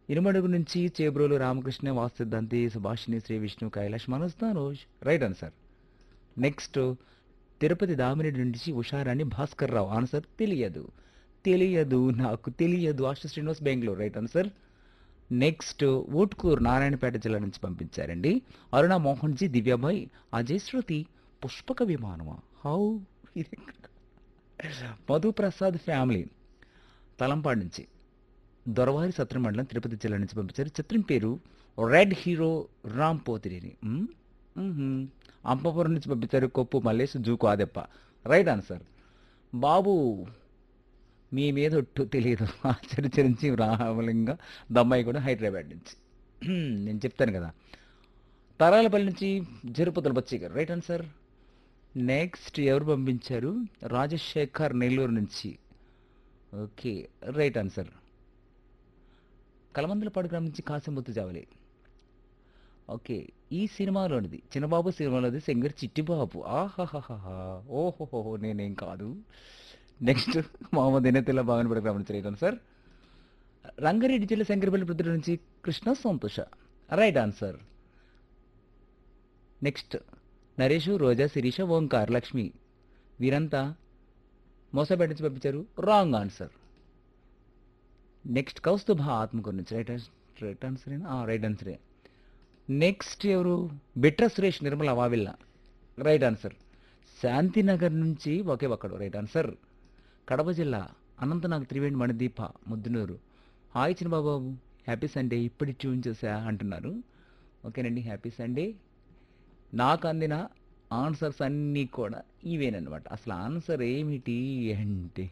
ఇనుమడుగు నుంచి చేబ్రోలు రామకృష్ణ వాస్తుద్దంతి Subhashini Shri Vishnu Kailash Manoj Tanoj right answer next Tirupati Damireddy నుంచి ఉషారాణి భాస్కర్ రావు ఆన్సర్ తెలియదు తెలియదు నాకు తెలియదు Asha Srinivas Bengaluru right answer next Utkur Narayanpet జిల్లా నుంచి పంపించారండి అరుణ మోహన్ జీ దివ్యాబాయ్ అజయ్ శృతి పుష్పక విమానమా హౌ ఇది మధు ప్రసాద్ ఫ్యామిలీ తలంపాడు నుంచి దొరవారి సత్రం మండలం తిరుపతి జిల్లా నుంచి పంపించారు చిత్రం పేరు రెడ్ హీరో రామ్ పోతిరిని మ్మ్? మ్మ్హ్మ్. అంపపురం నుంచి పంపించారు కొప్పు మల్లేష్ జూకు ఆదెప్ప రైట్ ఆన్సర్ బాబు మీ మీద ఒట్టు తెలియదు ఆచరించి రామలింగ దమ్మాయి కూడా హైదరాబాద్ నుంచి హ్మ్, నేను చెప్తాను కదా తరాలపల్లి నుంచి జరుపుతుల బచ్చి గారు రైట్ ఆన్సర్ నెక్స్ట్ ఎవరు పంపించారు రాజశేఖర్ నెల్లూరు నుంచి ఓకే రైట్ ఆన్సర్ కలమందలపాడు గ్రామం నుంచి కాసిముత్తు జావలి ఓకే ఈ సినిమాలోనిది చిన్నబాబు సినిమాలోది సింగర్ చిట్టిబాబు ఆహాహాహా ఓహోహో నేనేం కాదు నెక్స్ట్ మహమ్మద్ ఇనతిల్లా బాగానే గ్రామం నుంచి రైట్ ఆన్సర్ రంగారెడ్డి జిల్లా శంకరపల్లి ప్రతి నుంచి Krishna Santosha right answer next Naresh Roja Sirisha Omkar Lakshmi వీరంతా మోసపేట నుంచి పంపించారు wrong answer next Kaustubha Atmakur నుంచి రైట్ రైట్ ఆన్సరేనా రైట్ ఆన్సరే నెక్స్ట్ ఎవరు బిట్ర సురేష్ నిర్మల వావిల్ల రైట్ ఆన్సర్ శాంతినగర్ నుంచి ఒకే ఒక్కడు రైట్ ఆన్సర్ కడప జిల్లా Anantnag Triveni Manideepa Muddanur hi Chinnababu happy Sunday ఇప్పటి ట్యూన్ చేసా అంటున్నారు ఓకేనండి హ్యాపీ సండే నాకు అందిన ఆన్సర్స్ అన్నీ కూడా ఇవేనమాట అసలు ఆన్సర్ ఏమిటి అంటే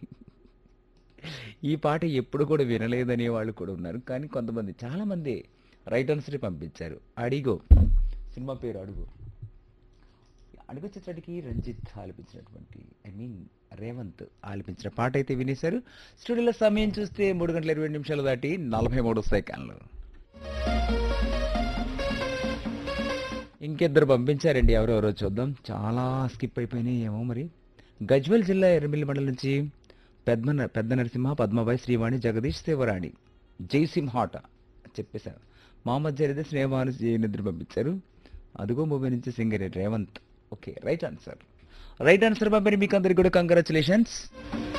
ఈ పాట ఎప్పుడు కూడా వినలేదనే వాళ్ళు కూడా ఉన్నారు కానీ కొంతమంది చాలామంది రైట్ ఆన్సర్ పంపించారు అడిగో సినిమా పేరు అడుగు అడుగు చిత్రానికి రంజిత్ ఆలపించినటువంటి ఐ మీన్ రేవంత్ ఆలపించిన పాట అయితే వినేశారు స్టూడియోలో సమయం చూస్తే మూడు గంటల ఇరవై నిమిషాలు దాటి నలభై మూడు సెకండ్లు ఇంకిద్దరు పంపించారండి ఎవరెవరో చూద్దాం చాలా స్కిప్ అయిపోయినాయి ఏమో మరి గజ్వెల్ జిల్లా ఎర్రమిల్లి మండలం నుంచి పెద్ద పెద్ద నరసింహ పద్మబాయి శ్రీవాణి జగదీష్ శివరాణి జైసింహాట చెప్పేశారు మహమ్మద్ జరిదే స్నేహమాను నిద్ర పంపించారు అదుగో మూవీ నుంచి singer Revanth okay right answer right answer పంపిణీ మీకు అందరికి కూడా కంగ్రాచులేషన్స్